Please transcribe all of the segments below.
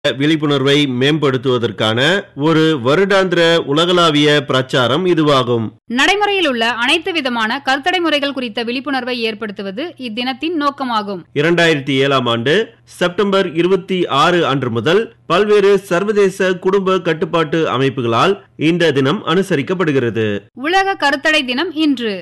விழிப்புணர்வை மேம்படுத்துவதற்கான ஒரு வருடாந்திர உலகளாவிய பிரச்சாரம் இதுவாகும் நடைமுறையில் உள்ள அனைத்து விதமான கருத்தடை முறைகள் குறித்த விழிப்புணர்வை ஏற்படுத்துவது இத்தினத்தின் நோக்கமாகும் இரண்டாயிரத்தி ஏழாம் ஆண்டு செப்டம்பர் இருபத்தி ஆறு அன்று முதல் பல்வேறு சர்வதேச குடும்ப கட்டுப்பாட்டு அமைப்புகளால் இந்த தினம் அனுசரிக்கப்படுகிறது உலக கருத்தடை தினம் இன்று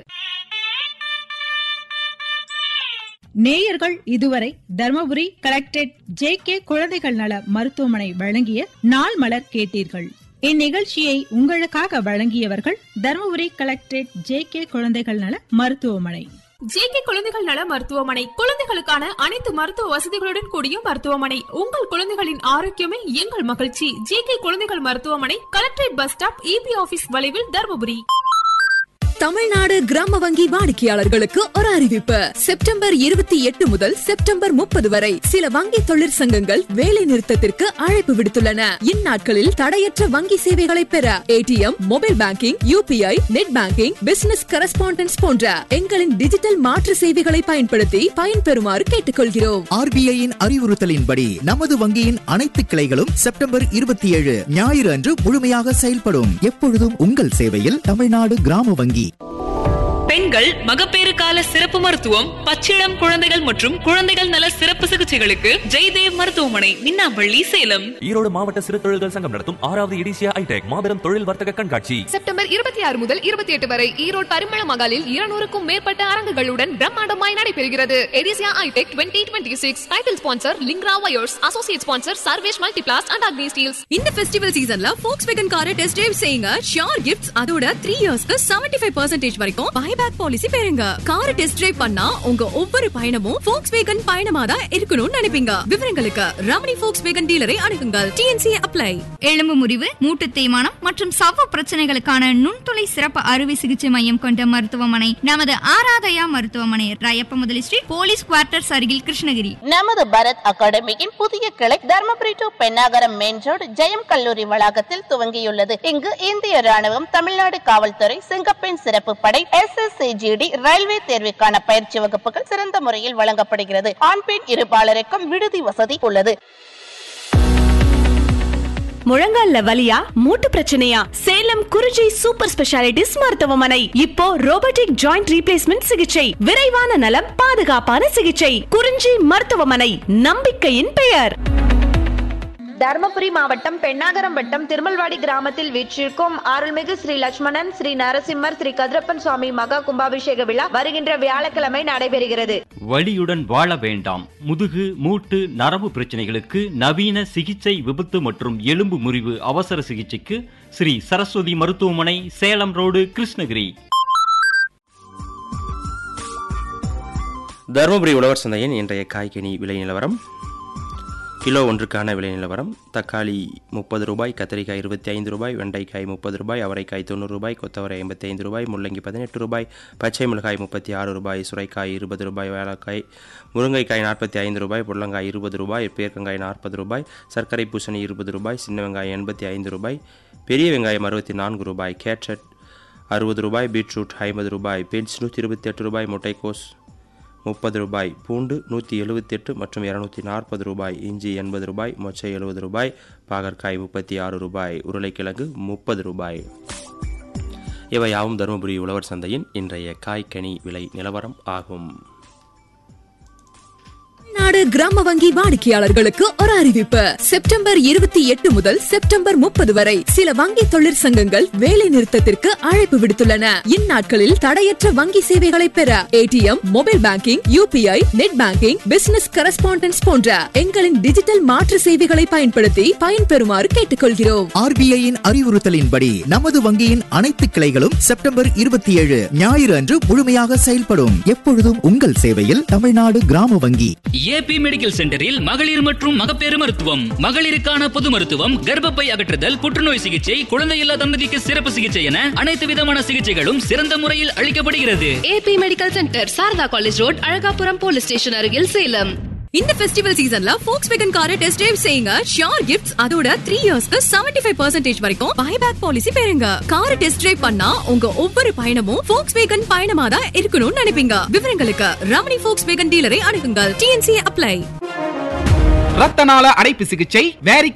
நேயர்கள் இதுவரை தர்மபுரி கலெக்டரேட் ஜே கே குழந்தைகள் நல மருத்துவமனை வழங்கிய நாள் மலர் கேட்டீர்கள் இந்நிகழ்ச்சியை உங்களுக்காக வழங்கியவர்கள் தர்மபுரி கலெக்டரேட் ஜே கே குழந்தைகள் நல மருத்துவமனை ஜேகே குழந்தைகள் நல மருத்துவமனை குழந்தைகளுக்கான அனைத்து மருத்துவ வசதிகளுடன் கூடிய மருத்துவமனை உங்கள் குழந்தைகளின் ஆரோக்கியமே எங்கள் மகிழ்ச்சி ஜேகே குழந்தைகள் மருத்துவமனை collectorate bus stop E B வளைவில் தருமபுரி தமிழ்நாடு கிராம வங்கி வாடிக்கையாளர்களுக்கு ஒரு அறிவிப்பு செப்டம்பர் இருபத்தி எட்டு முதல் செப்டம்பர் முப்பது வரை சில வங்கி தொழிற்சங்கங்கள் வேலை நிறுத்தத்திற்கு அழைப்பு விடுத்துள்ளன இந்நாட்களில் தடையற்ற வங்கி சேவைகளை பெற ATM mobile banking UPI net banking business correspondence போன்ற எங்களின் டிஜிட்டல் மாற்று சேவைகளை பயன்படுத்தி பயன்பெறுமாறு கேட்டுக்கொள்கிறோம் ஆர்பிஐயின் அறிவுறுத்தலின்படி நமது வங்கியின் அனைத்து கிளைகளும் செப்டம்பர் இருபத்தி ஏழு ஞாயிறு அன்று முழுமையாக செயல்படும் எப்பொழுதும் உங்கள் சேவையில் தமிழ்நாடு கிராம வங்கி பெண்கள் மகப்பேறு கால சிறப்பு மருத்துவம் பச்சிளம் குழந்தைகள் மற்றும் குழந்தைகள் நல சிறப்பு சிகிச்சைகளுக்கு ஜெய்தேவ் மருத்துவமனை மின்னாம்பள்ளி சேலம் ஈரோடு மாவட்ட சிறு தொழில்கள் சங்கம் நடத்தும் ஆறாவது இடிசியா ஐடெக் மாபெரும் தொழில் வர்த்தக கண்காட்சி செப்டம்பர் இருபத்தி ஆறு முதல் இருபத்தி எட்டு வரை ஈரோடு பரிமள மகாலில் இருநூறுக்கும் மேற்பட்ட அரங்குகளுடன் பிரம்மாண்டமாய் நடைபெறுகிறது எடிசியா iTech twenty twenty six title sponsor லிங்க்ரா wires associate sponsor Sarvesh multiplast and Agni steels இந்த ஃபெஸ்டிவல் சீசன்ல ஃபோக்ஸ் வேகன் காரை டெஸ்ட் டிரைவ் செய்யுங்க ஷியோர் கிஃப்ட்ஸ் அதோட த்ரீ இயர்ஸ்க்கு செவன்டி ஃபைவ் பர்சன்டேஜ் வரைக்கும் பைபேக் பாலிசி பெறுங்க காரை டெஸ்ட் டிரைவ் பண்ணா உங்க ஒவ்வொரு பயணமும் ஃபோக்ஸ் வேகன் பயணமா தான் இருக்கணும்னு நினைப்பீங்க விவரங்களுக்கு ரமணி ஃபோக்ஸ் வேகன் டீலரை அணுகுங்கள் டிஎன்சி அப்ளை எலும்பு முறிவு மூட்டு தேய்மானம் மற்றும் சவ்வு பிரச்சனைகளுக்கான நுண்துளை சிறப்பு அறுவை சிகிச்சை மையம் கொண்ட மருத்துவமனை நமது ஆராதயா மருத்துவமனை ராயப்ப முதலி ஸ்ட்ரீட் போலீஸ் குவார்ட்டர்ஸ் அருகில் கிருஷ்ணகிரி நமது பரத் அகாடமியின் புதிய கிளை Dharmapuri to Pennagaram main road Jayam கல்லூரி வளாகத்தில் துவங்கியுள்ளது இங்கு இந்திய ராணுவம் தமிழ்நாடு காவல்துறை சிங்கப்பெண் சிறப்பு படை எஸ் எஸ் ரயில்வே தேர்வுக்கான பயிற்சி வகுப்புகள் சிறந்த முறையில் வழங்கப்படுகிறது ஆண் பெண் இருபாலருக்கும் விடுதி வசதி உள்ளது முழங்கால்ல வலியா மூட்டு பிரச்சனையா சேலம் குறிஞ்சி சூப்பர் ஸ்பெஷாலிட்டிஸ் மருத்துவமனை இப்போ ரோபோட்டிக் ஜாயிண்ட் ரீப்ளேஸ்மெண்ட் சிகிச்சை விரைவான நலம் பாதுகாப்பான சிகிச்சை குறிஞ்சி மருத்துவமனை நம்பிக்கையின் பெயர் தர்மபுரி மாவட்டம் பெண்ணாகரம் வட்டம் திருமல்வாடி கிராமத்தில் வீற்றிருக்கும் அருள்மிகு ஸ்ரீ லட்சுமணன் ஸ்ரீ நரசிம்மர் ஸ்ரீ கதிரப்பன் சுவாமி மகா கும்பாபிஷேக விழா வருகின்ற வியாழக்கிழமை நடைபெறுகிறது வலியுடன் வாழ வேண்டாம் முதுகு மூட்டு நரம்பு பிரச்சனைகளுக்கு நவீன சிகிச்சை விபத்து மற்றும் எலும்பு முறிவு அவசர சிகிச்சைக்கு ஸ்ரீ சரஸ்வதி மருத்துவமனை சேலம் ரோடு கிருஷ்ணகிரி தருமபுரி உழவர் சந்தையின் இன்றைய காய்கனி விலை நிலவரம் கிலோ ஒன்றுக்கான விலை நிலவரம் தக்காளி முப்பது ரூபாய் கத்திரிக்காய் இருபத்தி ஐந்து ரூபாய் வெண்டைக்காய் முப்பது ரூபாய் அவரைக்காய் தொண்ணூறு ரூபாய் கொத்தவரை ஐம்பத்தி ஐந்து ரூபாய் முள்ளங்கி பதினெட்டு ரூபாய் பச்சை மிளகாய் முப்பத்தி ஆறு ரூபாய் சுரைக்காய் இருபது ரூபாய் வேலைக்காய் முருங்கைக்காய் நாற்பத்தி ஐந்து ரூபாய் புடலங்காய் இருபது ரூபாய் பேர்க்கங்காய் நாற்பது ரூபாய் சர்க்கரை பூசணி இருபது ரூபாய் சின்ன வெங்காயம் எண்பத்தி ஐந்து ரூபாய் பெரிய வெங்காயம் அறுபத்தி நான்கு ரூபாய் கேட்சட் அறுபது ரூபாய் பீட்ரூட் ஐம்பது ரூபாய் பீன்ஸ் நூற்றி இருபத்தி எட்டு ரூபாய் முட்டைக்கோஸ் முப்பது ரூபாய் பூண்டு நூற்றி எழுபத்தெட்டு மற்றும் இரநூத்தி நாற்பது ரூபாய் இஞ்சி எண்பது ரூபாய் மொச்சை எழுபது ரூபாய் பாகற்காய் முப்பத்தி ஆறு ரூபாய் உருளைக்கிழங்கு முப்பது ரூபாய் இவையாவும் தருமபுரி உழவர் சந்தையின் இன்றைய காய்கனி விலை நிலவரம் ஆகும் நாடு கிராம வங்கி வாடிக்கையாளர்களுக்கு ஒரு அறிவிப்பு செப்டம்பர் இருபத்தி எட்டு முதல் செப்டம்பர் முப்பது வரை சில வங்கி தொழிற்சங்கங்கள் வேலை நிறுத்தத்திற்கு அழைப்பு விடுத்துள்ளன இந்நாட்களில் தடையற்ற வங்கி சேவைகளை பெற ATM mobile banking UPI net banking business correspondence போன்ற எங்களின் டிஜிட்டல் மாற்று சேவைகளை பயன்படுத்தி பயன்பெறுமாறு கேட்டுக்கொள்கிறோம் ஆர்பிஐயின் அறிவுறுத்தலின்படி நமது வங்கியின் அனைத்து கிளைகளும் செப்டம்பர் இருபத்தி ஏழு ஞாயிறு அன்று முழுமையாக செயல்படும் எப்பொழுதும் உங்கள் சேவையில் தமிழ்நாடு கிராம வங்கி ஏபி மெடிக்கல் சென்டரில் மகளிர் மற்றும் மகப்பேறு மருத்துவம் மகளிருக்கான பொது மருத்துவம் கர்ப்பப்பை அகற்றுதல் புற்றுநோய் சிகிச்சை குழந்தையில்லா தம்பதிக்கு சிறப்பு சிகிச்சை என அனைத்து விதமான சிகிச்சைகளும் சிறந்த முறையில் அளிக்கப்படுகிறது AB medical centre Sarada college road Azhagapuram police station அருகில் சேலம் இந்த ஃபெஸ்டிவல் சீசன்ல ஃபோக்ஸ் வேகன் காரை டெஸ்ட் டிரைவ் செய்யுங்க ஷியோர் கிஃப்ட்ஸ் அதோட த்ரீ இயர்ஸ்க்கு செவன்டி ஃபைவ் பர்சன்டேஜ் வரைக்கும் பைபேக் பாலிசி பெறுங்க காரை டெஸ்ட் டிரைவ் பண்ணா உங்க ஒவ்வொரு பயணமும் ஃபோக்ஸ் வேகன் பயணமா தான் இருக்கணும்னு நினைப்பீங்க விவரங்களுக்கு ரமணி ஃபோக்ஸ் வேகன் டீலரை அணுகுங்கள் டிஎன்சி அப்ளை ரத்த நாள அடைப்பு சிகிச்சை வேரிகோ